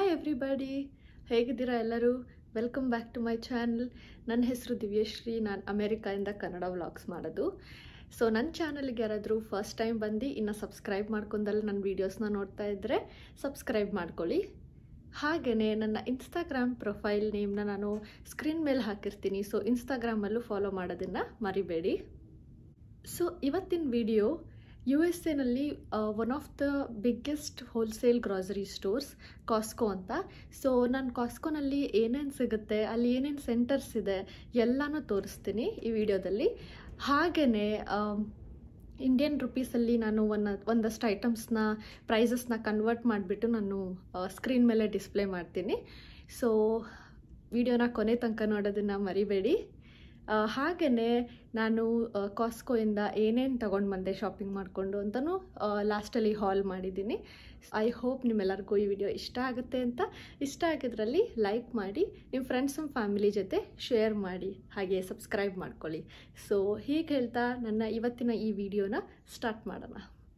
everybody ಹೇಗಿದ್ದೀರಾ ಎಲ್ಲರೂ welcome back to my channel ನನ್ನ ಹೆಸರು ದಿವ್ಯಶ್ರೀ ನಾನು ಅಮೇರಿಕಾಯಿಂದ ಕನ್ನಡ ವ್ಲಾಗ್ಸ್ ಮಾಡೋದು ಸೊ ನನ್ನ ಚಾನಲ್ಗೆ ಯಾರಾದರೂ ಫಸ್ಟ್ ಟೈಮ್ ಬಂದು ಇನ್ನು ಸಬ್ಸ್ಕ್ರೈಬ್ ಮಾಡ್ಕೊಂಡಲ್ಲಿ ನನ್ನ ವೀಡಿಯೋಸ್ನ ನೋಡ್ತಾ ಇದ್ದರೆ ಸಬ್ಸ್ಕ್ರೈಬ್ ಮಾಡ್ಕೊಳ್ಳಿ ಹಾಗೆಯೇ ನನ್ನ ಇನ್ಸ್ಟಾಗ್ರಾಮ್ ಪ್ರೊಫೈಲ್ ನೇಮ್ನ ನಾನು ಸ್ಕ್ರೀನ್ ಮೇಲೆ ಹಾಕಿರ್ತೀನಿ ಸೊ ಇನ್ಸ್ಟಾಗ್ರಾಮಲ್ಲೂ ಫಾಲೋ ಮಾಡೋದನ್ನು ಮರಿಬೇಡಿ ಸೊ ಇವತ್ತಿನ ವಿಡಿಯೋ ಯು ಎಸ್ ಎನಲ್ಲಿ one of the biggest wholesale grocery stores Costco ಅಂತ ಸೊ ನಾನು ಕಾಸ್ಕೋನಲ್ಲಿ ಏನೇನು ಸಿಗುತ್ತೆ ಅಲ್ಲಿ ಏನೇನು ಸೆಂಟರ್ಸ್ ಇದೆ ಎಲ್ಲನೂ ತೋರಿಸ್ತೀನಿ ಈ ವಿಡಿಯೋದಲ್ಲಿ ಹಾಗೆಯೇ ಇಂಡಿಯನ್ ರುಪೀಸಲ್ಲಿ ನಾನು ಒಂದು ಒಂದಷ್ಟು ಐಟಮ್ಸ್ನ ಪ್ರೈಸಸ್ನ ಕನ್ವರ್ಟ್ ಮಾಡಿಬಿಟ್ಟು ನಾನು ಸ್ಕ್ರೀನ್ ಮೇಲೆ ಡಿಸ್ಪ್ಲೇ ಮಾಡ್ತೀನಿ ಸೊ ವಿಡಿಯೋನ ಕೊನೆ ತನಕ ನೋಡೋದನ್ನು ಮರಿಬೇಡಿ ಹಾಗೆಯೇ ನಾನು ಕಾಸ್ಕೋಯಿಂದ ಏನೇನು ತೊಗೊಂಡು ಬಂದೆ ಶಾಪಿಂಗ್ ಮಾಡಿಕೊಂಡು ಅಂತಲೂ ಲಾಸ್ಟಲ್ಲಿ ಹಾಲ್ ಮಾಡಿದ್ದೀನಿ ಐ ಹೋಪ್ ನಿಮ್ಮೆಲ್ಲರಿಗೂ ಈ ವಿಡಿಯೋ ಇಷ್ಟ ಆಗುತ್ತೆ ಅಂತ ಇಷ್ಟ ಆಗಿದ್ರಲ್ಲಿ ಲೈಕ್ ಮಾಡಿ ನಿಮ್ಮ ಫ್ರೆಂಡ್ಸ್ ಮತ್ತು ಫ್ಯಾಮಿಲಿ ಜೊತೆ ಶೇರ್ ಮಾಡಿ ಹಾಗೆ ಸಬ್ಸ್ಕ್ರೈಬ್ ಮಾಡ್ಕೊಳ್ಳಿ ಸೊ ಹೀಗೆ ಹೇಳ್ತಾ ನನ್ನ ಇವತ್ತಿನ ಈ ವಿಡಿಯೋನ ಸ್ಟಾರ್ಟ್ ಮಾಡೋಣ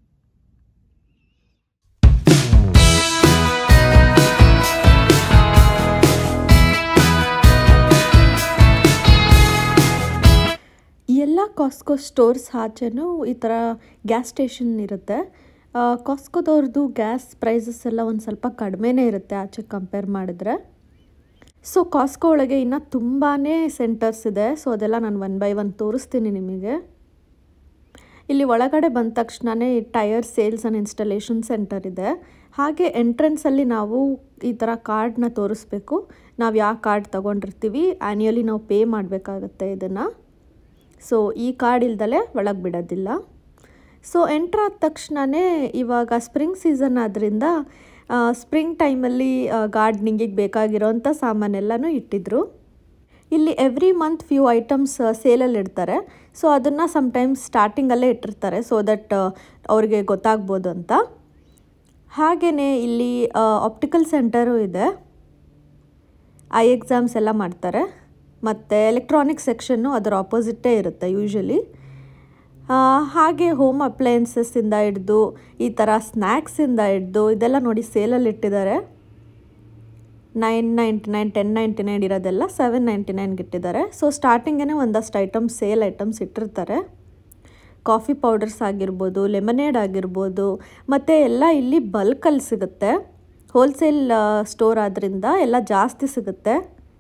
ಎಲ್ಲ ಕಾಸ್ಕೋ ಸ್ಟೋರ್ಸ್ ಆಚೆನೂ ಈ ಥರ ಗ್ಯಾಸ್ ಸ್ಟೇಷನ್ ಇರುತ್ತೆ ಕಾಸ್ಕೋದವ್ರದ್ದು ಗ್ಯಾಸ್ ಪ್ರೈಸಸ್ ಎಲ್ಲ ಒಂದು ಸ್ವಲ್ಪ ಕಡಿಮೆನೇ ಇರುತ್ತೆ ಆಚೆ ಕಂಪೇರ್ ಮಾಡಿದ್ರೆ ಸೊ ಕಾಸ್ಕೋ ಒಳಗೆ ಇನ್ನೂ ತುಂಬಾ ಸೆಂಟರ್ಸ್ ಇದೆ ಸೊ ಅದೆಲ್ಲ ನಾನು ಒನ್ ಬೈ ಒನ್ ತೋರಿಸ್ತೀನಿ ನಿಮಗೆ ಇಲ್ಲಿ ಒಳಗಡೆ ಬಂದ ತಕ್ಷಣವೇ tyre sales and installation centre ಇದೆ ಹಾಗೆ ಎಂಟ್ರೆನ್ಸಲ್ಲಿ ನಾವು ಈ ಥರ ಕಾರ್ಡ್ನ ತೋರಿಸ್ಬೇಕು ನಾವು ಯಾವ ಕಾರ್ಡ್ ತೊಗೊಂಡಿರ್ತೀವಿ ಆ್ಯನ್ಯಲಿ ನಾವು ಪೇ ಮಾಡಬೇಕಾಗತ್ತೆ ಇದನ್ನು ಸೊ ಈ ಕಾರ್ಡ್ ಇಲ್ದಲೆ ಒಳಗೆ ಬಿಡೋದಿಲ್ಲ ಸೊ ಎಂಟ್ರ್ ಆದ ತಕ್ಷಣವೇ ಇವಾಗ ಸ್ಪ್ರಿಂಗ್ ಸೀಸನ್ ಆದ್ದರಿಂದ ಸ್ಪ್ರಿಂಗ್ ಟೈಮಲ್ಲಿ ಗಾರ್ಡ್ನಿಂಗಿಗೆ ಬೇಕಾಗಿರೋಂಥ ಸಾಮಾನೆಲ್ಲನೂ ಇಟ್ಟಿದ್ರು ಇಲ್ಲಿ ಎವ್ರಿ ಮಂತ್ ಫ್ಯೂ ಐಟಮ್ಸ್ ಸೇಲಲ್ಲಿ ಇಡ್ತಾರೆ ಸೊ ಅದನ್ನು ಸಮ್ಟೈಮ್ಸ್ ಸ್ಟಾರ್ಟಿಂಗಲ್ಲೇ ಇಟ್ಟಿರ್ತಾರೆ ಸೊ ದಟ್ ಅವ್ರಿಗೆ ಗೊತ್ತಾಗ್ಬೋದು ಅಂತ ಹಾಗೆಯೇ ಇಲ್ಲಿ ಆಪ್ಟಿಕಲ್ ಸೆಂಟರು ಇದೆ ಐ ಎಕ್ಸಾಮ್ಸ್ ಎಲ್ಲ ಮಾಡ್ತಾರೆ ಮತ್ತು ಎಲೆಕ್ಟ್ರಾನಿಕ್ ಸೆಕ್ಷನ್ನು ಅದರ ಆಪೋಸಿಟ್ಟೇ ಇರುತ್ತೆ ಯೂಶ್ವಲಿ ಹಾಗೆ ಹೋಮ್ ಅಪ್ಲಯನ್ಸಸ್ಸಿಂದ ಹಿಡ್ದು ಈ ಥರ ಸ್ನ್ಯಾಕ್ಸಿಂದ ಹಿಡ್ದು ಇದೆಲ್ಲ ನೋಡಿ ಸೇಲಲ್ಲಿ ಇಟ್ಟಿದ್ದಾರೆ nine ninety nine ten ninety nine ಇರೋದೆಲ್ಲ ಸೆವೆನ್ ನೈಂಟಿ ನೈನ್ಗೆ ಇಟ್ಟಿದ್ದಾರೆ ಸೊ ಸ್ಟಾರ್ಟಿಂಗೇ ಒಂದಷ್ಟು ಐಟಮ್ಸ್ ಸೇಲ್ ಐಟಮ್ಸ್ ಇಟ್ಟಿರ್ತಾರೆ ಕಾಫಿ ಪೌಡರ್ಸ್ ಆಗಿರ್ಬೋದು ಲೆಮನೇಡ್ ಆಗಿರ್ಬೋದು ಮತ್ತು ಎಲ್ಲ ಇಲ್ಲಿ ಬಲ್ಕಲ್ಲಿ ಸಿಗುತ್ತೆ ಹೋಲ್ಸೇಲ್ ಸ್ಟೋರ್ ಆದ್ದರಿಂದ ಎಲ್ಲ ಜಾಸ್ತಿ ಸಿಗುತ್ತೆ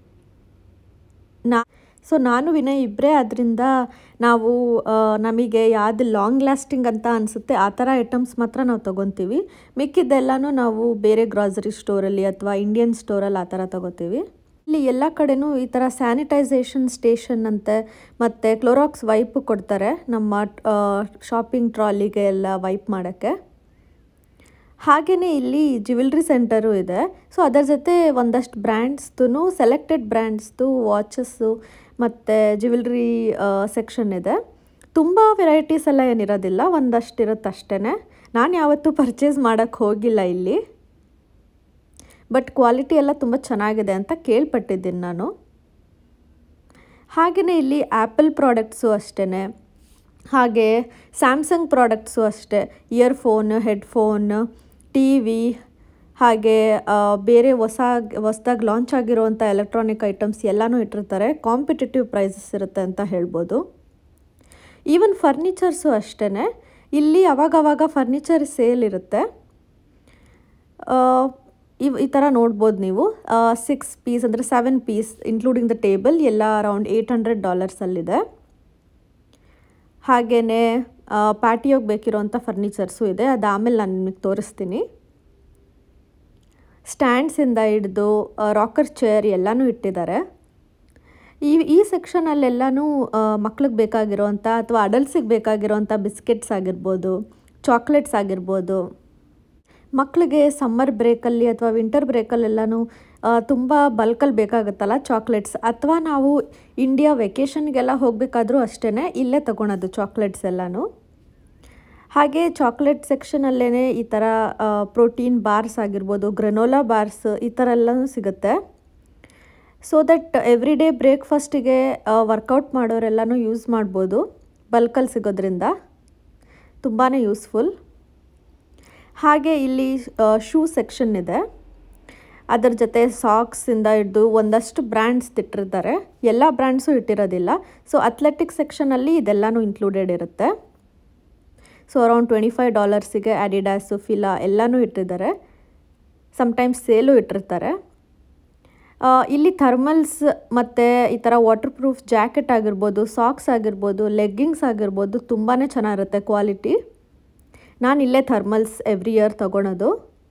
ನಾ ಸೊ ನಾನು ವಿನಯ್ ಇಬ್ಬರೇ ಅದರಿಂದ ನಾವು ನಮಗೆ ಯಾವುದು ಲಾಂಗ್ ಲಾಸ್ಟಿಂಗ್ ಅಂತ ಅನಿಸುತ್ತೆ ಆ ಥರ ಐಟಮ್ಸ್ ಮಾತ್ರ ನಾವು ತೊಗೊತೀವಿ ಮಿಕ್ಕಿದ್ದೆಲ್ಲನೂ ನಾವು ಬೇರೆ ಗ್ರಾಸರಿ ಸ್ಟೋರಲ್ಲಿ ಅಥವಾ ಇಂಡಿಯನ್ ಸ್ಟೋರಲ್ಲಿ ಆ ಥರ ತೊಗೋತೀವಿ ಇಲ್ಲಿ ಎಲ್ಲ ಕಡೆನೂ ಈ ಥರ ಸ್ಯಾನಿಟೈಸೇಷನ್ ಸ್ಟೇಷನ್ ಅಂತೆ ಮತ್ತು ಕ್ಲೋರಾಕ್ಸ್ ವೈಪ್ ಕೊಡ್ತಾರೆ ನಮ್ಮ ಶಾಪಿಂಗ್ ಟ್ರಾಲಿಗೆ ಎಲ್ಲ ವೈಪ್ ಮಾಡೋಕ್ಕೆ ಹಾಗೆಯೇ ಇಲ್ಲಿ ಜ್ಯುವೆಲ್ರಿ ಸೆಂಟರು ಇದೆ ಸೊ ಅದರ ಜೊತೆ ಒಂದಷ್ಟು ಬ್ರ್ಯಾಂಡ್ಸ್ದು ಸೆಲೆಕ್ಟೆಡ್ ಬ್ರ್ಯಾಂಡ್ಸ್ದು ವಾಚಸ್ಸು ಮತ್ತು ಜ್ಯುವೆಲ್ರಿ ಸೆಕ್ಷನ್ ಇದೆ ತುಂಬ ವೆರೈಟೀಸ್ ಎಲ್ಲ ಏನಿರೋದಿಲ್ಲ ಒಂದಷ್ಟು ಇರುತ್ತೆ ಅಷ್ಟೇ ನಾನು ಯಾವತ್ತೂ ಪರ್ಚೇಸ್ ಮಾಡೋಕ್ಕೆ ಹೋಗಿಲ್ಲ ಇಲ್ಲಿ ಬಟ್ ಕ್ವಾಲಿಟಿ ಎಲ್ಲ ತುಂಬ ಚೆನ್ನಾಗಿದೆ ಅಂತ ಕೇಳ್ಪಟ್ಟಿದ್ದೀನಿ ನಾನು ಹಾಗೆಯೇ ಇಲ್ಲಿ ಆ್ಯಪಲ್ ಪ್ರಾಡಕ್ಟ್ಸು ಅಷ್ಟೇ ಹಾಗೆ ಸ್ಯಾಮ್ಸಂಗ್ ಪ್ರಾಡಕ್ಟ್ಸು ಅಷ್ಟೇ ಇಯರ್ಫೋನ್ ಹೆಡ್ಫೋನ್ ಟಿ ವಿ ಹಾಗೆ ಬೇರೆ ಹೊಸ ಹೊಸ್ದಾಗಿ ಲಾಂಚ್ ಆಗಿರುವಂಥ ಎಲೆಕ್ಟ್ರಾನಿಕ್ ಐಟಮ್ಸ್ ಎಲ್ಲನೂ ಇಟ್ಟಿರ್ತಾರೆ ಕಾಂಪಿಟೇಟಿವ್ ಪ್ರೈಸಸ್ ಇರುತ್ತೆ ಅಂತ ಹೇಳ್ಬೋದು ಈವನ್ ಫರ್ನಿಚರ್ಸು ಅಷ್ಟೇ ಇಲ್ಲಿ ಅವಾಗವಾಗ ಫರ್ನಿಚರ್ ಸೇಲ್ ಇರುತ್ತೆ ಇವ್ ಈ ಥರ ನೋಡ್ಬೋದು ನೀವು ಸಿಕ್ಸ್ ಪೀಸ್ ಅಂದರೆ seven piece including the table ಎಲ್ಲ ಅರೌಂಡ್ ಏಯ್ಟ್ ಹಂಡ್ರೆಡ್ ಡಾಲರ್ಸಲ್ಲಿದೆ ಹಾಗೆಯೇ ಪ್ಯಾಟಿಯೋಗೆ ಬೇಕಿರೋಂಥ ಫರ್ನಿಚರ್ಸು ಇದೆ ಅದು ಆಮೇಲೆ ನಾನು ನಿಮಗೆ ತೋರಿಸ್ತೀನಿ ಸ್ಟ್ಯಾಂಡ್ಸಿಂದ ಹಿಡ್ದು ರಾಕರ್ ಚೇರ್ ಎಲ್ಲನೂ ಇಟ್ಟಿದ್ದಾರೆ ಈ ಈ ಸೆಕ್ಷನಲ್ಲೆಲ್ಲನೂ ಮಕ್ಳಿಗೆ ಬೇಕಾಗಿರೋಂಥ ಅಥವಾ ಅಡಲ್ಸಿಗೆ ಬೇಕಾಗಿರೋಂಥ ಬಿಸ್ಕೆಟ್ಸ್ ಆಗಿರ್ಬೋದು ಚಾಕ್ಲೇಟ್ಸ್ ಆಗಿರ್ಬೋದು ಮಕ್ಕಳಿಗೆ ಸಮ್ಮರ್ ಬ್ರೇಕಲ್ಲಿ ಅಥವಾ ವಿಂಟರ್ ಬ್ರೇಕಲ್ಲೆಲ್ಲನೂ ತುಂಬ ಬಲ್ಕಲ್ಲಿ ಬೇಕಾಗುತ್ತಲ್ಲ ಚಾಕ್ಲೇಟ್ಸ್ ಅಥವಾ ನಾವು ಇಂಡಿಯಾ ವೆಕೇಷನ್ಗೆಲ್ಲ ಹೋಗಬೇಕಾದ್ರೂ ಅಷ್ಟೇ ಇಲ್ಲೇ ತೊಗೊಳೋದು ಚಾಕ್ಲೇಟ್ಸ್ ಎಲ್ಲನೂ ಹಾಗೆ ಚಾಕ್ಲೇಟ್ ಸೆಕ್ಷನಲ್ಲೇ ಈ ಥರ ಪ್ರೋಟೀನ್ ಬಾರ್ಸ್ ಆಗಿರ್ಬೋದು ಗ್ರೆನೋಲಾ ಬಾರ್ಸ್ ಈ ಥರ ಎಲ್ಲನೂ ಸಿಗುತ್ತೆ ಸೊ ದಟ್ ಎವ್ರಿ ಡೇ ಬ್ರೇಕ್ಫಾಸ್ಟಿಗೆ ವರ್ಕೌಟ್ ಮಾಡೋರೆಲ್ಲನೂ ಯೂಸ್ ಮಾಡ್ಬೋದು ಬಲ್ಕಲ್ಲಿ ಸಿಗೋದ್ರಿಂದ ತುಂಬಾ ಯೂಸ್ಫುಲ್ ಹಾಗೆ ಇಲ್ಲಿ ಶೂ ಸೆಕ್ಷನ್ ಇದೆ ಅದರ ಜೊತೆ ಸಾಕ್ಸಿಂದ ಹಿಡಿದು ಒಂದಷ್ಟು ಬ್ರ್ಯಾಂಡ್ಸ್ ಇಟ್ಟಿರ್ತಾರೆ ಎಲ್ಲ ಬ್ರ್ಯಾಂಡ್ಸು ಇಟ್ಟಿರೋದಿಲ್ಲ ಸೊ ಅಥ್ಲೆಟಿಕ್ ಸೆಕ್ಷನಲ್ಲಿ ಇದೆಲ್ಲನೂ ಇನ್ಕ್ಲೂಡೆಡ್ ಇರುತ್ತೆ ಸೊ ಅರೌಂಡ್ ಟ್ವೆಂಟಿ ಫೈವ್ ಡಾಲರ್ಸಿಗೆ ಅಡಿಡಾಸು ಫಿಲಾ ಎಲ್ಲನೂ ಇಟ್ಟಿದ್ದಾರೆ ಸಮ್ಟೈಮ್ಸ್ ಸೇಲು ಇಟ್ಟಿರ್ತಾರೆ ಇಲ್ಲಿ ಥರ್ಮಲ್ಸ್ ಮತ್ತು ಈ ಥರ ವಾಟರ್ ಪ್ರೂಫ್ ಜಾಕೆಟ್ ಆಗಿರ್ಬೋದು ಸಾಕ್ಸ್ ಆಗಿರ್ಬೋದು ಲೆಗ್ಗಿಂಗ್ಸ್ ಆಗಿರ್ಬೋದು ತುಂಬಾ ಚೆನ್ನಾಗಿರುತ್ತೆ ಕ್ವಾಲಿಟಿ ನಾನು ಇಲ್ಲೇ ಥರ್ಮಲ್ಸ್ ಎವ್ರಿ ಇಯರ್ ತೊಗೊಳೋದು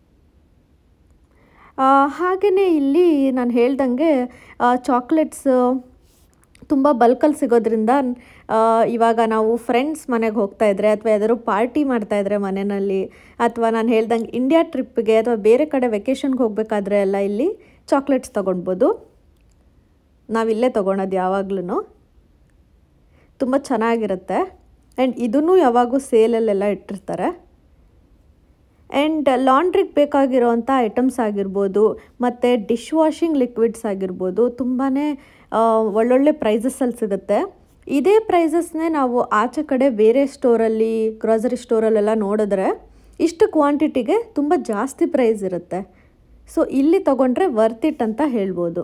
ಹಾಗೆಯೇ ಇಲ್ಲಿ ನಾನು ಹೇಳ್ದಂಗೆ ಚಾಕ್ಲೇಟ್ಸು ತುಂಬ ಬಲ್ಕಲ್ಲಿ ಸಿಗೋದ್ರಿಂದ ಇವಾಗ ನಾವು ಫ್ರೆಂಡ್ಸ್ ಮನೆಗೆ ಹೋಗ್ತಾ ಇದ್ರೆ ಅಥವಾ ಯಾವ್ದಾದ್ರು ಪಾರ್ಟಿ ಮಾಡ್ತಾಯಿದ್ರೆ ಮನೆಯಲ್ಲಿ ಅಥವಾ ನಾನು ಹೇಳ್ದಂಗೆ ಇಂಡಿಯಾ ಟ್ರಿಪ್ಗೆ ಅಥವಾ ಬೇರೆ ಕಡೆ ವೆಕೇಷನ್ಗೆ ಹೋಗಬೇಕಾದ್ರೆ ಎಲ್ಲ ಇಲ್ಲಿ ಚಾಕ್ಲೇಟ್ಸ್ ತೊಗೊಳ್ಬೋದು ನಾವಿಲ್ಲೇ ತೊಗೊಳೋದು ಯಾವಾಗ್ಲೂ ತುಂಬ ಚೆನ್ನಾಗಿರುತ್ತೆ ಆ್ಯಂಡ್ ಇದನ್ನು ಯಾವಾಗೂ ಸೇಲಲ್ಲೆಲ್ಲ ಇಟ್ಟಿರ್ತಾರೆ ಆ್ಯಂಡ್ ಲಾಂಡ್ರಿಗೆ ಬೇಕಾಗಿರೋವಂಥ ಐಟಮ್ಸ್ ಆಗಿರ್ಬೋದು ಮತ್ತು ಡಿಶ್ ವಾಷಿಂಗ್ ಲಿಕ್ವಿಡ್ಸ್ ಆಗಿರ್ಬೋದು ತುಂಬಾ ಒಳ್ಳೊಳ್ಳೆ ಪ್ರೈಸಸ್ಸಲ್ಲಿ ಸಿಗುತ್ತೆ ಇದೇ ಪ್ರೈಸಸ್ನೇ ನಾವು ಆಚೆ ಕಡೆ ಬೇರೆ ಸ್ಟೋರಲ್ಲಿ ಗ್ರಾಸರಿ ಸ್ಟೋರಲ್ಲೆಲ್ಲ ನೋಡಿದ್ರೆ ಇಷ್ಟು ಕ್ವಾಂಟಿಟಿಗೆ ತುಂಬ ಜಾಸ್ತಿ ಪ್ರೈಸ್ ಇರುತ್ತೆ ಸೊ ಇಲ್ಲಿ ತೊಗೊಂಡ್ರೆ ವರ್ತ್ ಇಟ್ ಅಂತ ಹೇಳ್ಬೋದು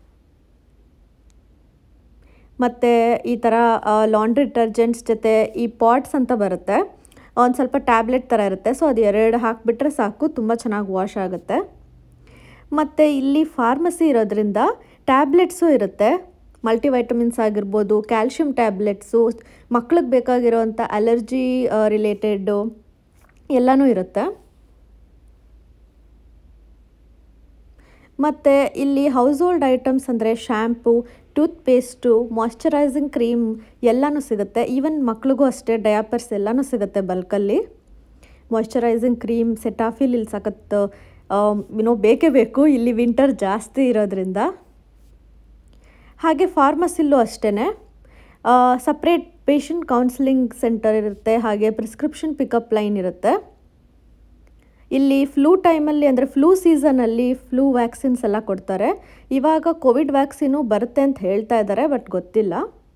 ಮತ್ತು ಈ ಥರ ಲಾಂಡ್ರಿ ಡಿಟರ್ಜೆಂಟ್ಸ್ ಜೊತೆ ಈ ಪಾಟ್ಸ್ ಅಂತ ಬರುತ್ತೆ ಒಂದು ಸ್ವಲ್ಪ ಟ್ಯಾಬ್ಲೆಟ್ ಥರ ಇರುತ್ತೆ ಸೊ ಅದು ಎರಡು ಹಾಕಿಬಿಟ್ರೆ ಸಾಕು ತುಂಬ ಚೆನ್ನಾಗಿ ವಾಶ್ ಆಗುತ್ತೆ ಮತ್ತು ಇಲ್ಲಿ ಫಾರ್ಮಸಿ ಇರೋದ್ರಿಂದ ಟ್ಯಾಬ್ಲೆಟ್ಸು ಇರುತ್ತೆ ಮಲ್ಟಿವೈಟಮಿನ್ಸ್ ಆಗಿರ್ಬೋದು ಕ್ಯಾಲ್ಶಿಯಂ ಟ್ಯಾಬ್ಲೆಟ್ಸು ಮಕ್ಳಿಗೆ ಬೇಕಾಗಿರೋವಂಥ ಅಲರ್ಜಿ ರಿಲೇಟೆಡ್ಡು ಎಲ್ಲನೂ ಇರುತ್ತೆ ಮತ್ತು ಇಲ್ಲಿ ಹೌಸ್ ಹೋಲ್ಡ್ ಐಟಮ್ಸ್ ಅಂದರೆ shampoo toothpaste moisturising cream ಎಲ್ಲನೂ ಸಿಗುತ್ತೆ ಈವನ್ ಮಕ್ಳಿಗೂ ಅಷ್ಟೇ ಡಯಾಪರ್ಸ್ ಎಲ್ಲನೂ ಸಿಗುತ್ತೆ ಬಲ್ಕಲ್ಲಿ ಮಾಯ್ಶ್ಚರೈಸಿಂಗ್ ಕ್ರೀಮ್ ಸೆಟಾಫಿಲ್ ಇಲ್ಲಿ ಸಖತ್ ಏನೋ ಬೇಕೇ ಬೇಕು ಇಲ್ಲಿ ವಿಂಟರ್ ಜಾಸ್ತಿ ಇರೋದ್ರಿಂದ ಹಾಗೆ ಫಾರ್ಮಸಿಲ್ಲೂ ಅಷ್ಟೇ ಸಪ್ರೇಟ್ ಪೇಷಂಟ್ ಕೌನ್ಸಿಲಿಂಗ್ ಸೆಂಟರ್ ಇರುತ್ತೆ ಹಾಗೆ ಪ್ರಿಸ್ಕ್ರಿಪ್ಷನ್ ಪಿಕಪ್ ಲೈನ್ ಇರುತ್ತೆ ಇಲ್ಲಿ ಫ್ಲೂ ಟೈಮಲ್ಲಿ ಅಂದರೆ ಫ್ಲೂ ಸೀಸನಲ್ಲಿ ಫ್ಲೂ ವ್ಯಾಕ್ಸಿನ್ಸ್ ಎಲ್ಲ ಕೊಡ್ತಾರೆ ಇವಾಗ ಕೋವಿಡ್ ವ್ಯಾಕ್ಸಿನು ಬರುತ್ತೆ ಅಂತ ಹೇಳ್ತಾ ಇದ್ದಾರೆ ಬಟ್ ಗೊತ್ತಿಲ್ಲ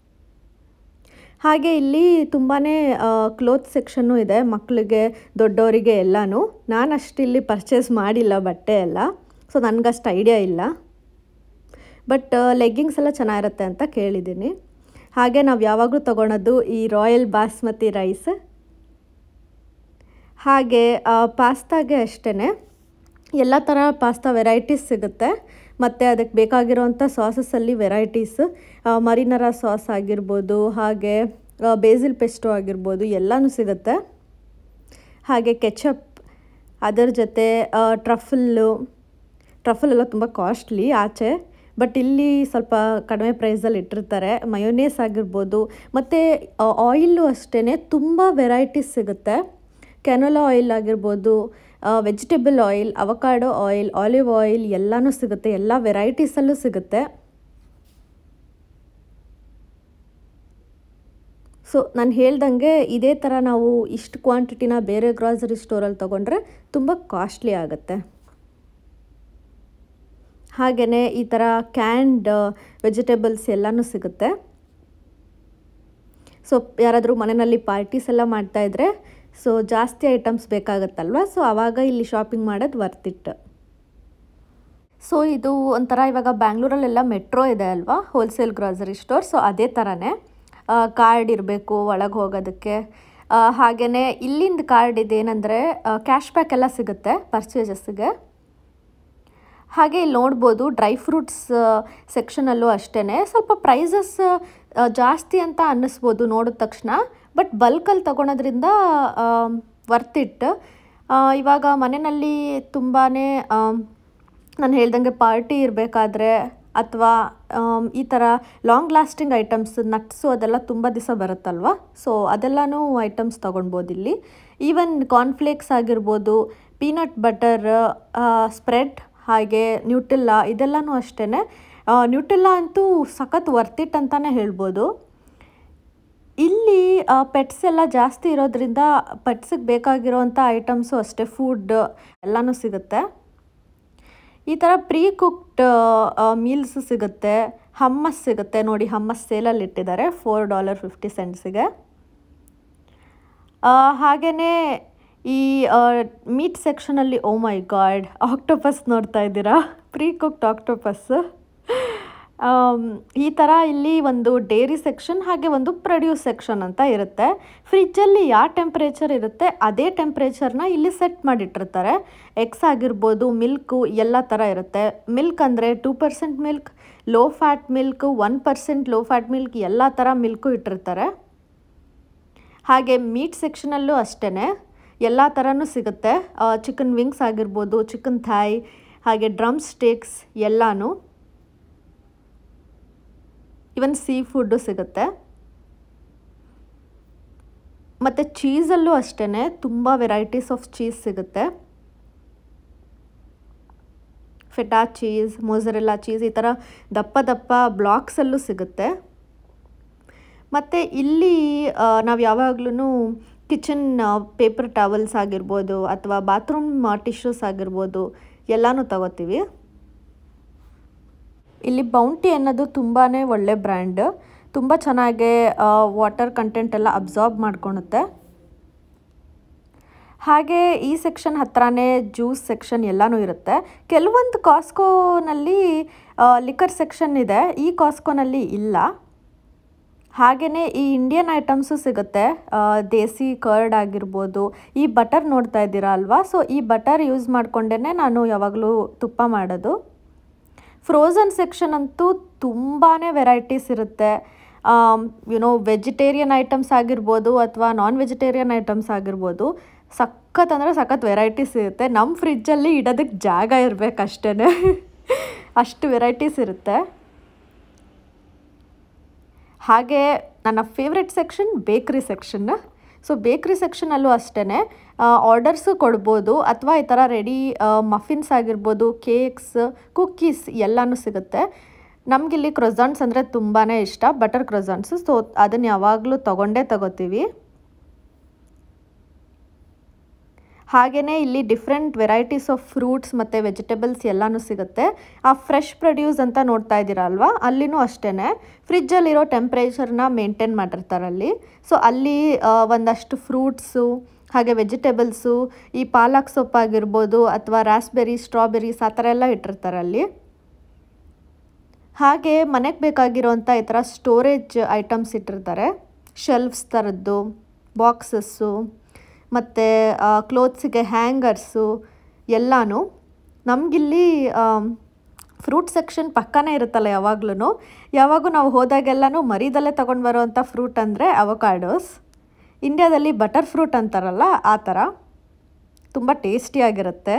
ಹಾಗೆ ಇಲ್ಲಿ ತುಂಬಾ ಕ್ಲೋತ್ ಸೆಕ್ಷನ್ನು ಇದೆ ಮಕ್ಕಳಿಗೆ ದೊಡ್ಡವರಿಗೆ ಎಲ್ಲನೂ ನಾನು ಅಷ್ಟು ಇಲ್ಲಿ ಪರ್ಚೇಸ್ ಮಾಡಿಲ್ಲ ಬಟ್ಟೆ ಎಲ್ಲ ಸೊ ನನಗಷ್ಟು ಐಡಿಯಾ ಇಲ್ಲ ಬಟ್ ಲೆಗ್ಗಿಂಗ್ಸ್ ಎಲ್ಲ ಚೆನ್ನಾಗಿರುತ್ತೆ ಅಂತ ಕೇಳಿದ್ದೀನಿ ಹಾಗೆ ನಾವು ಯಾವಾಗಲೂ ತೊಗೊಳೋದು ಈ ರಾಯಲ್ ಬಾಸ್ಮತಿ ರೈಸ್ ಹಾಗೆ ಪಾಸ್ತಾಗೆ ಅಷ್ಟೇ ಎಲ್ಲ ಥರ ಪಾಸ್ತಾ ವೆರೈಟೀಸ್ ಸಿಗುತ್ತೆ ಮತ್ತು ಅದಕ್ಕೆ ಬೇಕಾಗಿರೋವಂಥ ಸಾಸಸಲ್ಲಿ ವೆರೈಟೀಸ್ ಮರಿನರ ಸಾಸ್ ಆಗಿರ್ಬೋದು ಹಾಗೆ ಬೇಸಿಲ್ ಪೆಸ್ಟೋ ಆಗಿರ್ಬೋದು ಎಲ್ಲನೂ ಸಿಗುತ್ತೆ ಹಾಗೆ ಕೆಚಪ್ ಅದರ ಜೊತೆ ಟ್ರಫಲ್ಲು ಟ್ರಫಲ್ ಎಲ್ಲ ತುಂಬ ಕಾಸ್ಟ್ಲಿ ಆಚೆ ಬಟ್ ಇಲ್ಲಿ ಸ್ವಲ್ಪ ಕಡಿಮೆ ಪ್ರೈಸಲ್ಲಿ ಇಟ್ಟಿರ್ತಾರೆ ಮಯೋನೇಸ್ ಆಗಿರ್ಬೋದು ಮತ್ತು ಆಯಿಲ್ಲು ಅಷ್ಟೇ ತುಂಬ ವೆರೈಟೀಸ್ ಸಿಗುತ್ತೆ ಕೆನೋಲಾ ಆಯಿಲ್ ಆಗಿರ್ಬೋದು vegetable oil avocado oil olive oil ಎಲ್ಲನೂ ಸಿಗುತ್ತೆ ಎಲ್ಲ ವೆರೈಟೀಸಲ್ಲೂ ಸಿಗುತ್ತೆ ಸೊ ನಾನು ಹೇಳ್ದಂಗೆ ಇದೇ ಥರ ನಾವು ಇಷ್ಟು ಕ್ವಾಂಟಿಟಿನ ಬೇರೆ ಗ್ರಾಸರಿ ಸ್ಟೋರಲ್ಲಿ ತೊಗೊಂಡ್ರೆ ತುಂಬ ಕಾಸ್ಟ್ಲಿ ಆಗುತ್ತೆ ಹಾಗೆಯೇ ಈ ಥರ ಕ್ಯಾಂಡ್ ವೆಜಿಟೇಬಲ್ಸ್ ಎಲ್ಲನೂ ಸಿಗುತ್ತೆ ಸೊ ಯಾರಾದರೂ ಮನೆಯಲ್ಲಿ ಪಾರ್ಟೀಸ್ ಎಲ್ಲ ಮಾಡ್ತಾಯಿದ್ರೆ ಸೊ ಜಾಸ್ತಿ ಐಟಮ್ಸ್ ಬೇಕಾಗತ್ತಲ್ವ ಸೊ ಆವಾಗ ಇಲ್ಲಿ ಶಾಪಿಂಗ್ ಮಾಡೋದು ವರ್ತ್ ಇಟ್ ಸೊ ಇದು ಒಂಥರ ಇವಾಗ ಬ್ಯಾಂಗ್ಳೂರಲ್ಲೆಲ್ಲ ಮೆಟ್ರೋ ಇದೆ ಅಲ್ವಾ ಹೋಲ್ಸೇಲ್ ಗ್ರಾಸರಿ ಸ್ಟೋರ್ ಸೊ ಅದೇ ಥರನೇ ಕಾರ್ಡ್ ಇರಬೇಕು ಒಳಗೆ ಹೋಗೋದಕ್ಕೆ ಹಾಗೆಯೇ ಇಲ್ಲಿಂದ ಕಾರ್ಡ್ ಇದೇನೆಂದರೆ ಕ್ಯಾಶ್ ಬ್ಯಾಕ್ ಎಲ್ಲ ಸಿಗುತ್ತೆ ಪರ್ಚೇಸಸ್ಗೆ ಹಾಗೆ ಇಲ್ಲಿ ನೋಡ್ಬೋದು ಡ್ರೈ ಫ್ರೂಟ್ಸ್ ಸೆಕ್ಷನಲ್ಲೂ ಅಷ್ಟೇ ಸ್ವಲ್ಪ ಪ್ರೈಸಸ್ ಜಾಸ್ತಿ ಅಂತ ಅನ್ನಿಸ್ಬೋದು ನೋಡಿದ ತಕ್ಷಣ ಬಟ್ ಬಲ್ಕಲ್ಲಿ ತೊಗೊಳೋದ್ರಿಂದ ವರ್ತ್ ಇಟ್ ಇವಾಗ ಮನೆಯಲ್ಲಿ ತುಂಬಾ ನಾನು ಹೇಳ್ದಂಗೆ ಪಾರ್ಟಿ ಇರಬೇಕಾದ್ರೆ ಅಥವಾ ಈ ಥರ ಲಾಂಗ್ ಲಾಸ್ಟಿಂಗ್ ಐಟಮ್ಸ್ ನಟ್ಸು ಅದೆಲ್ಲ ತುಂಬ ದಿವಸ ಬರುತ್ತಲ್ವ ಸೊ ಅದೆಲ್ಲನೂ ಐಟಮ್ಸ್ ತೊಗೊಳ್ಬೋದು ಇಲ್ಲಿ ಈವನ್ ಕಾರ್ನ್ಫ್ಲೇಕ್ಸ್ ಆಗಿರ್ಬೋದು ಪೀನಟ್ ಬಟರ್ ಸ್ಪ್ರೆಡ್ ಹಾಗೆ ನ್ಯೂಟಿಲ್ಲ ಇದೆಲ್ಲನೂ ಅಷ್ಟೇ ನ್ಯೂಟಿಲ್ಲ ಅಂತೂ ಸಖತ್ ವರ್ತ್ ಇಟ್ ಅಂತಲೇ ಹೇಳ್ಬೋದು ಇಲ್ಲಿ ಪೆಟ್ಸ್ ಎಲ್ಲ ಜಾಸ್ತಿ ಇರೋದ್ರಿಂದ ಪೆಟ್ಸಿಗೆ ಬೇಕಾಗಿರೋವಂಥ ಐಟಮ್ಸು ಅಷ್ಟೇ ಫುಡ್ ಎಲ್ಲನೂ ಸಿಗುತ್ತೆ ಈ ಥರ ಪ್ರೀ ಕುಕ್ಡ್ ಮೀಲ್ಸ್ ಸಿಗುತ್ತೆ ಹಮ್ಮಸ್ ಸಿಗುತ್ತೆ ನೋಡಿ ಹಮ್ಮಸ್ ಸೇಲಲ್ಲಿ ಇಟ್ಟಿದ್ದಾರೆ ಫೋರ್ ಡಾಲರ್ ಫಿಫ್ಟಿ ಸೆಂಟ್ಸಿಗೆ ಹಾಗೆಯೇ ಈ ಮೀಟ್ ಸೆಕ್ಷನಲ್ಲಿ ಓ ಮೈ ಗಾಡ್ ಆಕ್ಟೋಪಸ್ ನೋಡ್ತಾ ಇದ್ದೀರಾ ಪ್ರೀ ಕುಕ್ಡ್ ಆಕ್ಟೋಪಸ್ ಈ ಥರ ಇಲ್ಲಿ ಒಂದು ಡೇರಿ ಸೆಕ್ಷನ್ ಹಾಗೆ ಒಂದು ಪ್ರೊಡ್ಯೂಸ್ ಸೆಕ್ಷನ್ ಅಂತ ಇರುತ್ತೆ ಫ್ರಿಜ್ಜಲ್ಲಿ ಯಾವ ಟೆಂಪ್ರೇಚರ್ ಇರುತ್ತೆ ಅದೇ ಟೆಂಪ್ರೇಚರ್ನ ಇಲ್ಲಿ ಸೆಟ್ ಮಾಡಿಟ್ಟಿರ್ತಾರೆ ಎಗ್ಸ್ ಆಗಿರ್ಬೋದು ಮಿಲ್ಕು ಎಲ್ಲ ಥರ ಇರುತ್ತೆ ಮಿಲ್ಕ್ ಅಂದರೆ two percent milk low fat milk one percent low fat milk ಎಲ್ಲ ಥರ ಮಿಲ್ಕು ಇಟ್ಟಿರ್ತಾರೆ ಹಾಗೆ ಮೀಟ್ ಸೆಕ್ಷನಲ್ಲೂ ಅಷ್ಟೇ ಎಲ್ಲ ಥರನೂ ಸಿಗುತ್ತೆ ಚಿಕನ್ ವಿಂಗ್ಸ್ ಆಗಿರ್ಬೋದು ಚಿಕನ್ ಥಾಯ್ ಹಾಗೆ ಡ್ರಮ್ ಸ್ಟಿಕ್ಸ್ ಎಲ್ಲನೂ ಇವನ್ ಸೀ ಫುಡ್ಡು ಸಿಗುತ್ತೆ ಮತ್ತು ಚೀಸಲ್ಲೂ ಅಷ್ಟೇ ತುಂಬ ವೆರೈಟೀಸ್ ಆಫ್ ಚೀಸ್ ಸಿಗುತ್ತೆ ಫೆಟಾ ಚೀಸ್ ಮೊಸರೆಲ್ಲಾ ಚೀಸ್ ಈ ಥರ ದಪ್ಪ ದಪ್ಪ ಬ್ಲಾಕ್ಸಲ್ಲೂ ಸಿಗುತ್ತೆ ಮತ್ತು ಇಲ್ಲಿ ನಾವು ಯಾವಾಗ್ಲೂ ಕಿಚನ್ ಪೇಪರ್ ಟವಲ್ಸ್ ಆಗಿರ್ಬೋದು ಅಥವಾ ಬಾತ್ರೂಮ್ ಟಿಶ್ಯೂಸ್ ಆಗಿರ್ಬೋದು ಎಲ್ಲನೂ ತಗೋತೀವಿ ಇಲ್ಲಿ ಬೌಂಟಿ ಅನ್ನೋದು ತುಂಬಾ ಒಳ್ಳೆ ಬ್ರ್ಯಾಂಡ್ ತುಂಬ ಚೆನ್ನಾಗಿ ವಾಟರ್ ಕಂಟೆಂಟ್ ಎಲ್ಲ ಅಬ್ಸಾರ್ಬ್ ಮಾಡ್ಕೊಳುತ್ತೆ ಹಾಗೆ ಈ ಸೆಕ್ಷನ್ ಹತ್ರನೇ ಜ್ಯೂಸ್ ಸೆಕ್ಷನ್ ಎಲ್ಲನೂ ಇರುತ್ತೆ ಕೆಲವೊಂದು ಕಾಸ್ಕೋನಲ್ಲಿ ಲಿಕರ್ ಸೆಕ್ಷನ್ ಇದೆ ಈ ಕಾಸ್ಕೋನಲ್ಲಿ ಇಲ್ಲ ಹಾಗೆಯೇ ಈ ಇಂಡಿಯನ್ ಐಟಮ್ಸು ಸಿಗುತ್ತೆ ದೇಸಿ ಕರ್ಡ್ ಆಗಿರ್ಬೋದು ಈ ಬಟರ್ ನೋಡ್ತಾ ಇದ್ದೀರಾ ಅಲ್ವಾ ಸೊ ಈ ಬಟರ್ ಯೂಸ್ ಮಾಡಿಕೊಂಡೇ ನಾನು ಯಾವಾಗಲೂ ತುಪ್ಪ ಮಾಡೋದು ಫ್ರೋಝನ್ ಸೆಕ್ಷನ್ ಅಂತೂ ತುಂಬಾ ವೆರೈಟೀಸ್ ಇರುತ್ತೆ ಯುನೋ ವೆಜಿಟೇರಿಯನ್ ಐಟಮ್ಸ್ ಆಗಿರ್ಬೋದು ಅಥವಾ ನಾನ್ ವೆಜಿಟೇರಿಯನ್ ಐಟಮ್ಸ್ ಆಗಿರ್ಬೋದು ಸಖತ್ ಅಂದರೆ ಸಖತ್ ವೆರೈಟೀಸ್ ಇರುತ್ತೆ ನಮ್ಮ ಫ್ರಿಜ್ಜಲ್ಲಿ ಇಡೋದಕ್ಕೆ ಜಾಗ ಇರಬೇಕು ಅಷ್ಟೇ ಅಷ್ಟು ವೆರೈಟೀಸ್ ಇರುತ್ತೆ ಹಾಗೆ ನನ್ನ favourite section bakery section so bakery ಸೆಕ್ಷನಲ್ಲೂ ಅಷ್ಟೇ ಆರ್ಡರ್ಸು ಕೊಡ್ಬೋದು ಅಥವಾ ಈ ಥರ ರೆಡಿ ಮಫಿನ್ಸ್ ಆಗಿರ್ಬೋದು ಕೇಕ್ಸ್ ಕುಕ್ಕೀಸ್ ಎಲ್ಲನೂ ಸಿಗುತ್ತೆ ನಮಗಿಲ್ಲಿ ಕ್ರೊಝಾನ್ಸ್ ಅಂದರೆ ತುಂಬಾ ಇಷ್ಟ ಬಟರ್ ಕ್ರೊಝಾನ್ಸು ಸೊ ಅದನ್ನು ಯಾವಾಗಲೂ ತೊಗೊಂಡೇ ತಗೋತೀವಿ ಹಾಗೆಯೇ ಇಲ್ಲಿ ಡಿಫ್ರೆಂಟ್ ವೆರೈಟೀಸ್ ಆಫ್ ಫ್ರೂಟ್ಸ್ ಮತ್ತು ವೆಜಿಟೇಬಲ್ಸ್ ಎಲ್ಲನೂ ಸಿಗುತ್ತೆ ಆ ಫ್ರೆಶ್ ಪ್ರೊಡ್ಯೂಸ್ ಅಂತ ನೋಡ್ತಾ ಇದ್ದೀರಾ ಅಲ್ವಾ ಅಲ್ಲಿನೂ ಅಷ್ಟೇ ಫ್ರಿಜ್ಜಲ್ಲಿರೋ ಟೆಂಪ್ರೇಚರ್ನ ಮೇಂಟೈನ್ ಮಾಡಿರ್ತಾರೆ ಅಲ್ಲಿ ಸೊ ಅಲ್ಲಿ ಒಂದಷ್ಟು ಫ್ರೂಟ್ಸು ಹಾಗೆ ವೆಜಿಟೇಬಲ್ಸು ಈ ಪಾಲಕ್ ಸೊಪ್ಪಾಗಿರ್ಬೋದು ಅಥವಾ ರಾಸ್ಬೆರಿ ಸ್ಟ್ರಾಬೆರೀಸ್ ಆ ಥರ ಎಲ್ಲ ಇಟ್ಟಿರ್ತಾರೆ ಅಲ್ಲಿ ಹಾಗೆ ಮನೆಗೆ ಬೇಕಾಗಿರೋಂಥ ಈ ಥರ ಸ್ಟೋರೇಜ್ ಐಟಮ್ಸ್ ಇಟ್ಟಿರ್ತಾರೆ ಶೆಲ್ಫ್ಸ್ ಥರದ್ದು ಬಾಕ್ಸಸ್ಸು ಮತ್ತು ಕ್ಲೋತ್ಸಿಗೆ ಹ್ಯಾಂಗರ್ಸು ಎಲ್ಲನೂ ನಮಗಿಲ್ಲಿ ಫ್ರೂಟ್ ಸೆಕ್ಷನ್ ಪಕ್ಕನೇ ಇರುತ್ತಲ್ಲ ಯಾವಾಗ್ಲೂ ಯಾವಾಗೂ ನಾವು ಹೋದಾಗೆಲ್ಲನೂ ಮರಿದಲ್ಲೇ ತೊಗೊಂಡು ಬರೋವಂಥ ಫ್ರೂಟ್ ಅಂದರೆ ಅವಕಾಡೋಸ್ ಇಂಡ್ಯಾದಲ್ಲಿ ಬಟರ್ ಫ್ರೂಟ್ ಅಂತಾರಲ್ಲ ಆ ಥರ ತುಂಬ ಟೇಸ್ಟಿಯಾಗಿರುತ್ತೆ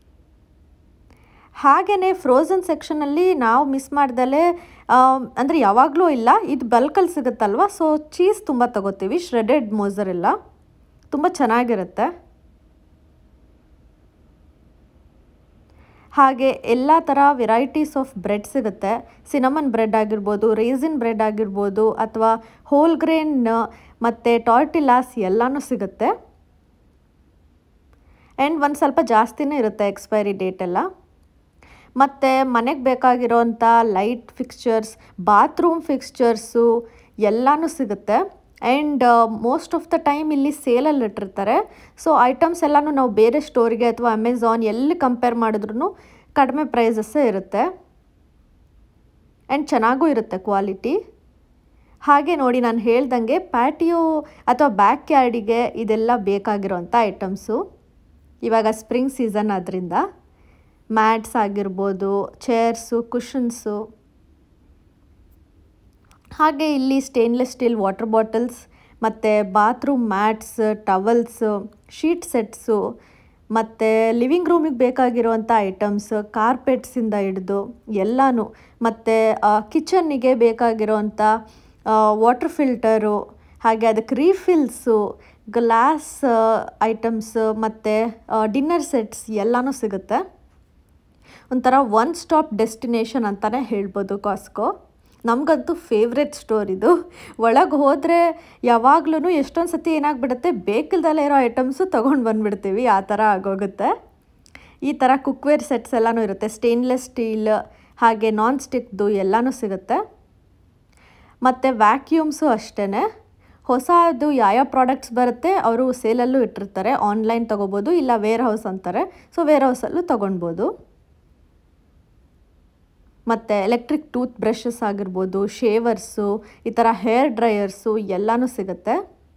ಹಾಗೆಯೇ ಫ್ರೋಝನ್ ಸೆಕ್ಷನಲ್ಲಿ ನಾವು ಮಿಸ್ ಮಾಡ್ದಲೇ ಅಂದರೆ ಯಾವಾಗಲೂ ಇಲ್ಲ ಇದು ಬಲ್ಕಲ್ಲಿ ಸಿಗುತ್ತಲ್ವ ಸೊ ಚೀಸ್ ತುಂಬ ತಗೋತೀವಿ ಶ್ರೆಡೆಡ್ ಮೋಸರೆಲ್ಲ ತುಂಬ ಚೆನ್ನಾಗಿರುತ್ತೆ ಹಾಗೆ ಎಲ್ಲ ಥರ ವೆರೈಟೀಸ್ ಆಫ್ ಬ್ರೆಡ್ ಸಿಗುತ್ತೆ ಸಿನಮನ್ ಬ್ರೆಡ್ ಆಗಿರ್ಬೋದು ರೇಸಿನ್ ಬ್ರೆಡ್ ಆಗಿರ್ಬೋದು ಅಥವಾ ಹೋಲ್ ಗ್ರೇನ್ ಮತ್ತು ಟಾರ್ಟಿಲಾಸ್ ಎಲ್ಲನೂ ಸಿಗುತ್ತೆ ಆ್ಯಂಡ್ ಒಂದು ಸ್ವಲ್ಪ ಜಾಸ್ತಿನೇ ಇರುತ್ತೆ ಎಕ್ಸ್ಪೈರಿ ಡೇಟ್ ಎಲ್ಲ ಮತ್ತು ಮನೆಗೆ ಬೇಕಾಗಿರೋಂಥ ಲೈಟ್ ಫಿಕ್ಸ್ಚರ್ಸ್ ಬಾತ್ರೂಮ್ ಫಿಕ್ಸ್ಚರ್ಸು ಎಲ್ಲನೂ ಸಿಗುತ್ತೆ and most of the time ಇಲ್ಲಿ ಸೇಲಲ್ಲಿ ಇಟ್ಟಿರ್ತಾರೆ ಸೊ ಐಟಮ್ಸ್ ಎಲ್ಲನೂ ನಾವು ಬೇರೆ ಸ್ಟೋರಿಗೆ ಅಥವಾ ಅಮೆಝಾನ್ ಎಲ್ಲಿ ಕಂಪೇರ್ ಮಾಡಿದ್ರೂ ಕಡಿಮೆ ಪ್ರೈಸಸ್ಸೇ ಇರುತ್ತೆ ಆ್ಯಂಡ್ ಚೆನ್ನಾಗೂ ಇರುತ್ತೆ ಕ್ವಾಲಿಟಿ ಹಾಗೆ ನೋಡಿ ನಾನು ಹೇಳ್ದಂಗೆ ಪ್ಯಾಟಿಯೋ ಅಥವಾ ಬ್ಯಾಕ್ ಯಾರ್ಡಿಗೆ ಇದೆಲ್ಲ ಬೇಕಾಗಿರೋಂಥ ಐಟಮ್ಸು ಇವಾಗ ಸ್ಪ್ರಿಂಗ್ ಸೀಸನ್ ಆದ್ದರಿಂದ ಮ್ಯಾಟ್ಸ್ ಆಗಿರ್ಬೋದು ಚೇರ್ಸು ಕುಷನ್ಸು ಹಾಗೆ ಇಲ್ಲಿ ಸ್ಟೇನ್ಲೆಸ್ ಸ್ಟೀಲ್ ವಾಟರ್ ಬಾಟಲ್ಸ್ ಮತ್ತು bathroom mats towels sheet sets ಮತ್ತು ಲಿವಿಂಗ್ ರೂಮಿಗೆ ಬೇಕಾಗಿರುವಂಥ ಐಟಮ್ಸ್ ಕಾರ್ಪೆಟ್ಸಿಂದ ಹಿಡ್ದು ಎಲ್ಲನೂ ಮತ್ತು ಕಿಚನ್ನಿಗೆ ಬೇಕಾಗಿರೋವಂಥ ವಾಟರ್ ಫಿಲ್ಟರು ಹಾಗೆ ಅದಕ್ಕೆ ರೀಫಿಲ್ಸು ಗ್ಲಾಸ್ ಐಟಮ್ಸ್ ಮತ್ತು ಡಿನ್ನರ್ ಸೆಟ್ಸ್ ಎಲ್ಲನೂ ಸಿಗುತ್ತೆ ಒಂಥರ ಒನ್ ಸ್ಟಾಪ್ ಡೆಸ್ಟಿನೇಷನ್ ಅಂತಲೇ ಹೇಳ್ಬೋದು ಕಾಸ್ಕೋ ನಮಗಂತೂ ಫೇವ್ರೆಟ್ ಸ್ಟೋರ್ ಇದು ಒಳಗೆ ಹೋದರೆ ಯಾವಾಗ್ಲೂ ಎಷ್ಟೊಂದು ಸತಿ ಏನಾಗ್ಬಿಡುತ್ತೆ ಬೇಕಿಲ್ದಲ್ಲೇ ಇರೋ ಐಟಮ್ಸು ತೊಗೊಂಡು ಬಂದುಬಿಡ್ತೀವಿ ಆ ಥರ ಆಗೋಗುತ್ತೆ ಈ ಥರ ಕುಕ್ವೇರ್ ಸೆಟ್ಸ್ ಎಲ್ಲನೂ ಇರುತ್ತೆ ಸ್ಟೇನ್ಲೆಸ್ ಸ್ಟೀಲ್ ಹಾಗೆ ನಾನ್ ಸ್ಟಿಕ್ದು ಎಲ್ಲನೂ ಸಿಗುತ್ತೆ ಮತ್ತು ವ್ಯಾಕ್ಯೂಮ್ಸು ಅಷ್ಟೇ ಹೊಸದು ಯಾವ್ಯಾವ ಪ್ರಾಡಕ್ಟ್ಸ್ ಬರುತ್ತೆ ಅವರು ಸೇಲಲ್ಲೂ ಇಟ್ಟಿರ್ತಾರೆ ಆನ್ಲೈನ್ ತೊಗೋಬೋದು ಇಲ್ಲ ವೇರ್ ಹೌಸ್ ಅಂತಾರೆ ಸೊ ವೇರ್ ಹೌಸಲ್ಲೂ ತೊಗೊಳ್ಬೋದು ಮತ್ತು ಎಲೆಕ್ಟ್ರಿಕ್ ಟೂತ್ ಬ್ರಷಸ್ ಆಗಿರ್ಬೋದು ಶೇವರ್ಸು ಈ ಥರ ಹೇರ್ ಡ್ರೈಯರ್ಸು ಎಲ್ಲನೂ ಸಿಗುತ್ತೆ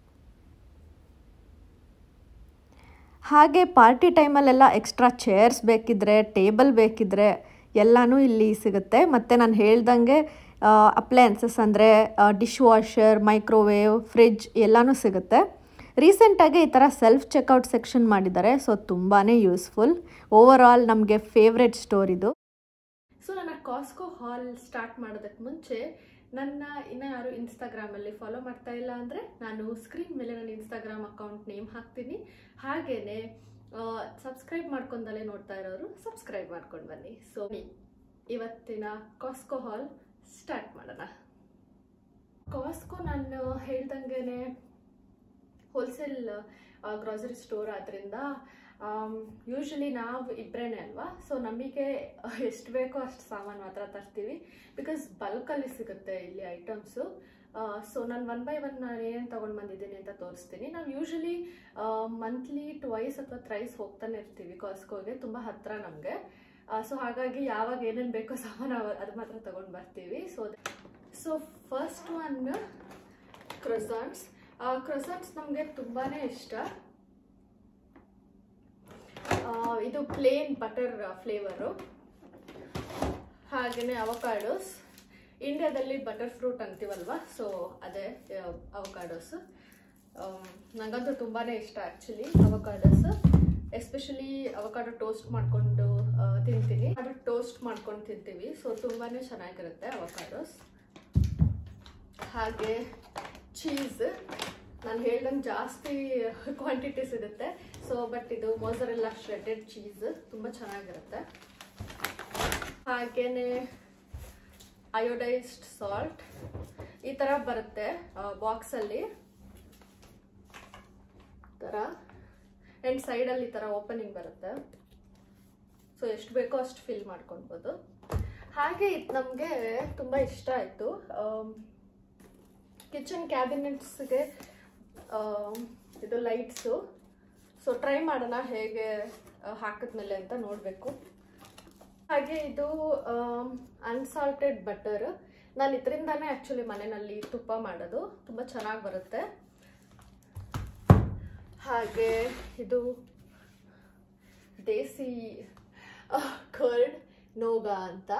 ಹಾಗೆ ಪಾರ್ಟಿ ಟೈಮಲ್ಲೆಲ್ಲ ಎಕ್ಸ್ಟ್ರಾ ಚೇರ್ಸ್ ಬೇಕಿದ್ರೆ ಟೇಬಲ್ ಬೇಕಿದ್ರೆ ಎಲ್ಲನೂ ಇಲ್ಲಿ ಸಿಗುತ್ತೆ ಮತ್ತು ನಾನು ಹೇಳ್ದಂಗೆ ಅಪ್ಲಯನ್ಸಸ್ ಅಂದರೆ ಡಿಶ್ ವಾಷರ್ ಮೈಕ್ರೋವೇವ್ ಫ್ರಿಡ್ಜ್ ಎಲ್ಲನೂ ಸಿಗುತ್ತೆ ರೀಸೆಂಟಾಗಿ ಈ ಥರ ಸೆಲ್ಫ್ ಚೆಕ್ಔಟ್ ಸೆಕ್ಷನ್ ಮಾಡಿದ್ದಾರೆ ಸೊ ತುಂಬಾ ಯೂಸ್ಫುಲ್ ಓವರ್ ಆಲ್ ನಮಗೆ ಫೇವ್ರೆಟ್ ಸ್ಟೋರ್ ಇದು ಸೊ ನನ್ನ ಕಾಸ್ಕೋ ಹಾಲ್ ಸ್ಟಾರ್ಟ್ ಮಾಡೋದಕ್ಕೆ ಮುಂಚೆ ನನ್ನ ಇನ್ನು ಯಾರು ಇನ್ಸ್ಟಾಗ್ರಾಮಲ್ಲಿ ಫಾಲೋ ಮಾಡ್ತಾ ಇಲ್ಲ ಅಂದರೆ ನಾನು ಸ್ಕ್ರೀನ್ ಮೇಲೆ ನನ್ನ ಇನ್ಸ್ಟಾಗ್ರಾಮ್ ಅಕೌಂಟ್ ನೇಮ್ ಹಾಕ್ತೀನಿ ಹಾಗೇನೆ ಸಬ್ಸ್ಕ್ರೈಬ್ ಮಾಡ್ಕೊಂಡಲ್ಲೇ ನೋಡ್ತಾ ಇರೋರು ಸಬ್ಸ್ಕ್ರೈಬ್ ಮಾಡ್ಕೊಂಡು ಬನ್ನಿ ಸೊ ಇವತ್ತಿನ ಕಾಸ್ಕೋ ಹಾಲ್ ಸ್ಟಾರ್ಟ್ ಮಾಡೋಣ ಕಾಸ್ಕೋ ನಾನು ಹೇಳ್ದಂಗೆ ಹೋಲ್ಸೇಲ್ ಗ್ರಾಸರಿ ಸ್ಟೋರ್ ಆದ್ದರಿಂದ ಯೂಶ್ವಲಿ ನಾವು ಇಬ್ಬರೇನೆ ಅಲ್ವಾ ಸೊ ನಮಗೆ ಎಷ್ಟು ಬೇಕೋ ಅಷ್ಟು ಸಾಮಾನು ಮಾತ್ರ ತರ್ತೀವಿ ಬಿಕಾಸ್ ಬಲ್ಕಲ್ಲಿ ಸಿಗುತ್ತೆ ಇಲ್ಲಿ ಐಟಮ್ಸು ಸೊ ನಾನು ಒನ್ ಬೈ ಒನ್ ನಾನು ಏನೇನು ತೊಗೊಂಡು ಬಂದಿದ್ದೀನಿ ಅಂತ ತೋರಿಸ್ತೀನಿ ನಾವು ಯೂಶ್ವಲಿ ಮಂತ್ಲಿ ಟ್ವೈಸ್ ಅಥವಾ ಥ್ರೈಸ್ ಹೋಗ್ತಾನೆ ಇರ್ತೀವಿ ಕಾಸ್ಕೋಗೆ ತುಂಬ ಹತ್ತಿರ ನಮಗೆ ಸೊ ಹಾಗಾಗಿ ಯಾವಾಗ ಏನೇನು ಬೇಕೋ ಸಾಮಾನು ಅದು ಮಾತ್ರ ತೊಗೊಂಡು ಬರ್ತೀವಿ so so first one croissants croissants ನಮಗೆ ತುಂಬಾ ಇಷ್ಟ ಇದು ಪ್ಲೇನ್ ಬಟರ್ ಫ್ಲೇವರು ಹಾಗೆಯೇ ಅವಕಾಡೋಸ್ ಇಂಡಿಯಾದಲ್ಲಿ ಬಟರ್ ಫ್ರೂಟ್ ಅಂತೀವಲ್ವ ಸೊ ಅದೇ ಅವಕಾಡೋಸ್ ನನಗಂತೂ ತುಂಬಾ ಇಷ್ಟ actually avocados especially avocado toast ಮಾಡಿಕೊಂಡು ತಿಂತೀನಿ ಅದು ಟೋಸ್ಟ್ ಮಾಡ್ಕೊಂಡು ತಿಂತೀವಿ ಸೊ ತುಂಬಾ ಚೆನ್ನಾಗಿರುತ್ತೆ ಅವಕಾಡೋಸ್ ಹಾಗೆ ಚೀಸ್ ನಾನು ಹೇಳ್ದಂಗೆ ಜಾಸ್ತಿ ಕ್ವಾಂಟಿಟಿ ಸಿಗುತ್ತೆ ಸೊ ಬಟ್ ಇದು ಮೊಸರೆಲ್ಲ ಶ್ರೆಡೆಡ್ ಚೀಸ್ ತುಂಬ ಚೆನ್ನಾಗಿರುತ್ತೆ ಹಾಗೇನೆ ಅಯೋಡೈಸ್ಡ್ ಸಾಲ್ಟ್ ಈ ಥರ ಬರುತ್ತೆ ಬಾಕ್ಸಲ್ಲಿ ಥರ ಆ್ಯಂಡ್ ಸೈಡಲ್ಲಿ ಈ ಥರ ಓಪನಿಂಗ್ ಬರುತ್ತೆ ಸೊ ಎಷ್ಟು ಬೇಕೋ ಅಷ್ಟು ಫಿಲ್ ಮಾಡ್ಕೊಳ್ಬೋದು ಹಾಗೆ ಇದು ನಮಗೆ ತುಂಬ ಇಷ್ಟ ಆಯಿತು ಕಿಚನ್ ಕ್ಯಾಬಿನೆಟ್ಸ್ಗೆ ಇದು ಲೈಟ್ಸು ಸೊ ಟ್ರೈ ಮಾಡೋಣ ಹೇಗೆ ಹಾಕಿದ್ಮೇಲೆ ಅಂತ ನೋಡಬೇಕು ಹಾಗೆ ಇದು ಅನ್ಸಾಲ್ಟೆಡ್ ಬಟರ್ ನಾನು ಇದರಿಂದಾನೇ ಆ್ಯಕ್ಚುಲಿ ಮನೆಯಲ್ಲಿ ತುಪ್ಪ ಮಾಡೋದು ತುಂಬ ಚೆನ್ನಾಗಿ ಬರುತ್ತೆ ಹಾಗೆ ಇದು ದೇಸಿ ಕರ್ಡ್ ನೋಗಾ ಅಂತ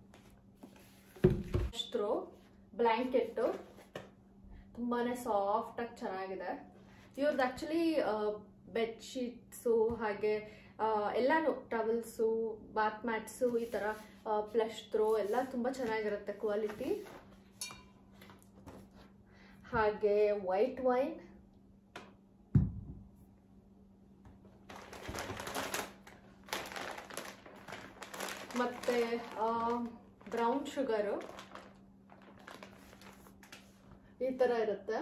ಸ್ಟ್ರೋ ಬ್ಲ್ಯಾಂಕೆಟ್ಟು ತುಂಬಾ ಸಾಫ್ಟಾಗಿ ಚೆನ್ನಾಗಿದೆ ಇವ್ರದ್ದು ಆ್ಯಕ್ಚುಲಿ ಬೆಡ್ಶೀಟ್ಸು ಹಾಗೆ ಎಲ್ಲಾನು ಟವಲ್ಸು ಬಾತ್ ಮ್ಯಾಟ್ಸು ಈ ಥರ ಪ್ಲಶ್ ಥ್ರೋ ಎಲ್ಲ ತುಂಬ ಚೆನ್ನಾಗಿರುತ್ತೆ ಕ್ವಾಲಿಟಿ ಹಾಗೆ ವೈಟ್ ವೈನ್ ಮತ್ತು ಬ್ರೌನ್ ಶುಗರು ಈ ಥರ ಇರುತ್ತೆ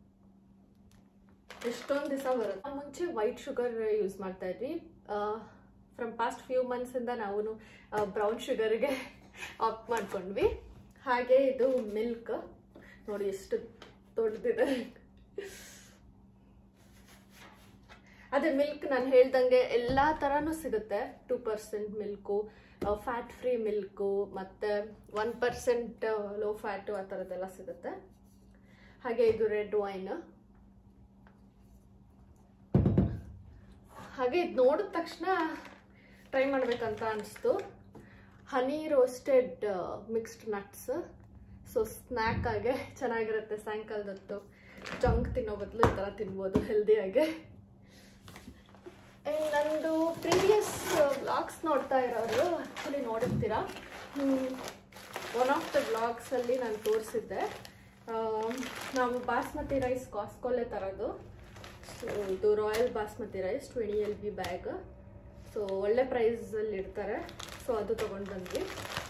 ಎಷ್ಟೊಂದು ದಿವಸ ಬರುತ್ತೆ ಮುಂಚೆ ವೈಟ್ ಶುಗರ್ ಯೂಸ್ ಮಾಡ್ತಾ ಇದ್ವಿ ಫ್ರಮ್ ಪಾಸ್ಟ್ ಫ್ಯೂ ಮಂತ್ಸಿಂದ ನಾವು ಬ್ರೌನ್ ಶುಗರ್ಗೆ ಆಪ್ ಮಾಡ್ಕೊಂಡ್ವಿ ಹಾಗೆ ಇದು ಮಿಲ್ಕ್ ನೋಡಿ ಎಷ್ಟು ದೊಡ್ಡದಿದೆ ಅದೇ ಮಿಲ್ಕ್ ನಾನು ಹೇಳ್ದಂಗೆ ಎಲ್ಲ ಥರನೂ ಸಿಗುತ್ತೆ two percent milk fat free milk ಮತ್ತು ಒನ್ ಪರ್ಸೆಂಟ್ ಲೋ ಫ್ಯಾಟು ಆ ಥರದ್ದೆಲ್ಲ ಸಿಗುತ್ತೆ ಹಾಗೆ ಇದು ರೆಡ್ ವೈನ್ ಹಾಗೆ ಇದು ನೋಡಿದ ತಕ್ಷಣ ಟ್ರೈ ಮಾಡಬೇಕಂತ ಅನಿಸ್ತು honey roasted mixed nuts so snack ಆಗಿ ಚೆನ್ನಾಗಿರುತ್ತೆ ಸಾಯಂಕಾಲದೊತ್ತು ಜಂಕ್ ತಿನ್ನೋ ಬದಲು ಈ ಥರ ತಿನ್ಬೋದು ಹೆಲ್ದಿಯಾಗಿ ನಂದು ಪ್ರೀವಿಯಸ್ ವ್ಲಾಗ್ಸ್ ನೋಡ್ತಾ ಇರೋರು ಆ್ಯಕ್ಚುಲಿ ನೋಡಿರ್ತೀರಾ ಒನ್ ಆಫ್ ದ ವ್ಲಾಗ್ಸಲ್ಲಿ ನಾನು ತೋರಿಸಿದ್ದೆ ನಾವು ಬಾಸ್ಮತಿ ರೈಸ್ ಕಾಸ್ಕೋಲೆ ತರೋದು ಸೊ ಇದು Royal basmati rice twenty L B bag so ಒಳ್ಳೆ ಪ್ರೈಸಲ್ಲಿ ಇಡ್ತಾರೆ ಸೊ ಅದು ತೊಗೊಂಡು ಬಂದ್ವಿ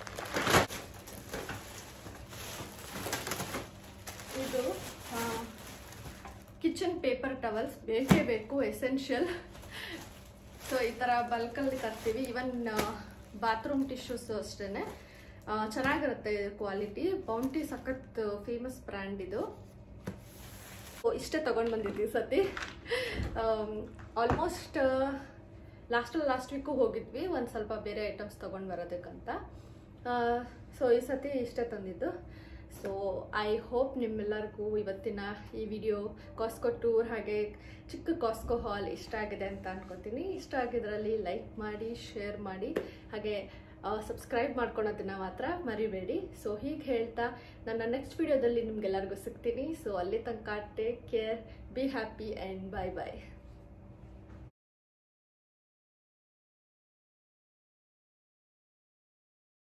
ಇದು ಕಿಚನ್ ಪೇಪರ್ ಟವಲ್ಸ್ ಬೇಕೇ ಬೇಕು ಎಸೆನ್ಷಿಯಲ್ ಸೊ ಈ ಥರ ಬಲ್ಕಲ್ಲಿ ತರ್ತೀವಿ ಇವನ್ ಬಾತ್ರೂಮ್ ಟಿಶ್ಯೂಸ್ ಅಷ್ಟೇ ಚೆನ್ನಾಗಿರುತ್ತೆ ಕ್ವಾಲಿಟಿ ಬೌಂಟಿ ಸಖತ್ ಫೇಮಸ್ ಬ್ರ್ಯಾಂಡ್ ಇದು ಇಷ್ಟೇ ತೊಗೊಂಡು ಬಂದಿದ್ವಿ ಈ ಸತಿ ಆಲ್ಮೋಸ್ಟ್ ಲಾಸ್ಟಲ್ಲಿ ಲಾಸ್ಟ್ ವೀಕು ಹೋಗಿದ್ವಿ ಒಂದು ಸ್ವಲ್ಪ ಬೇರೆ ಐಟಮ್ಸ್ ತೊಗೊಂಡು ಬರೋದಕ್ಕಂತ ಸೊ ಈ ಸತಿ ಇಷ್ಟೇ ತಂದಿದ್ದು ಸೊ ಐ ಹೋಪ್ ನಿಮ್ಮೆಲ್ಲರಿಗೂ ಇವತ್ತಿನ ಈ ವಿಡಿಯೋ ಕಾಸ್ಕೋ ಟೂರ್ ಹಾಗೆ ಚಿಕ್ಕ ಕಾಸ್ಕೋ ಹಾಲ್ ಇಷ್ಟ ಆಗಿದೆ ಅಂತ ಅನ್ಕೋತೀನಿ ಇಷ್ಟ ಆಗಿದ್ರಲ್ಲಿ ಲೈಕ್ ಮಾಡಿ ಶೇರ್ ಮಾಡಿ ಹಾಗೆ ಸಬ್ಸ್ಕ್ರೈಬ್ ಮಾಡ್ಕೊಳೋದನ್ನ ಮಾತ್ರ ಮರಿಬೇಡಿ ಸೊ ಹೀಗೆ ಹೇಳ್ತಾ ನನ್ನ ನೆಕ್ಸ್ಟ್ ವಿಡಿಯೋದಲ್ಲಿ ನಿಮ್ಗೆಲ್ಲರಿಗೂ ಸಿಗ್ತೀನಿ ಸೊ ಅಲ್ಲಿ ತನಕ take care be happy and bye bye